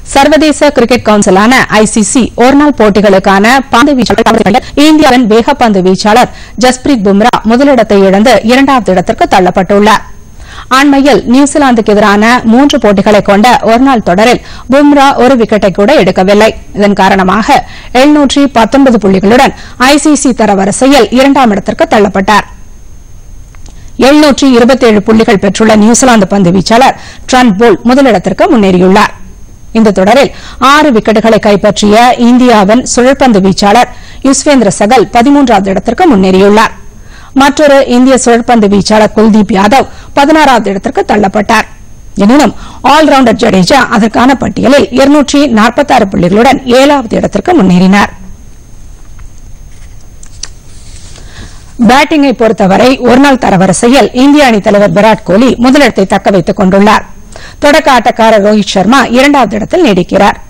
சர்வதேச cricket கவுன்சிலான ICC ஒருநாள் போட்டிகளுக்கான பந்து வீச்சாளர் இந்தியாவின் வேகப்பந்து வீச்சாளர் ஜஸ்பிரீத் பும்ரா முதலிடத்தை இழந்து இரண்டாவது இடத்திற்கு தள்ளப்பட்டுள்ளார் அண்மையில் நியூசிலாந்துக்கு எதிரான மூன்று போட்டிகளை கொண்ட ஒருநாள் தொடரில் பும்ரா ஒரு விக்கெட்டை கூட எடுக்கவில்லை இதன் காரணமாக எழுநூற்றி பத்தொன்பது புள்ளிகளுடன் ஐசிசி தரவரிசையில் இரண்டாம் இடத்திற்கு தள்ளப்பட்டார் எழுநூற்றி இருபத்தேழு புள்ளிகள் பெற்றுள்ள நியூசிலாந்து பந்து வீச்சாளர் ட்ரண்ட் போல் முதலிடத்திற்கு முன்னேறியுள்ளார் இந்த தொடரில் ஆறு விக்கெட்டுகளை கைப்பற்றிய இந்தியாவின் சுழற்பந்து வீச்சாளர் யுஸ்வேந்திர சகல் பதிமூன்றாவது இடத்திற்கு முன்னேறியுள்ளார் மற்றொரு இந்திய சுழற்பந்து வீச்சாளர் குல்தீப் யாதவ் பதினாறாவது இடத்திற்கு தள்ளப்பட்டார் எனினும் ஆல்ரவுண்டர் ஜடேஜா அதற்கான பட்டியலில் இருநூற்றி நாற்பத்தாறு புள்ளிகளுடன் ஏழாவது இடத்திற்கு முன்னேறினார் பேட்டிங்கை பொறுத்தவரை ஒருநாள் தரவரிசையில் இந்திய அணித் தலைவர் விராட் கோலி முதலிடத்தை தக்க வைத்துக் கொண்டுள்ளார் தொடக்க ஆட்டக்காரர் ரோஹித் சர்மா இரண்டாவது இடத்தில் நீடிக்கிறார்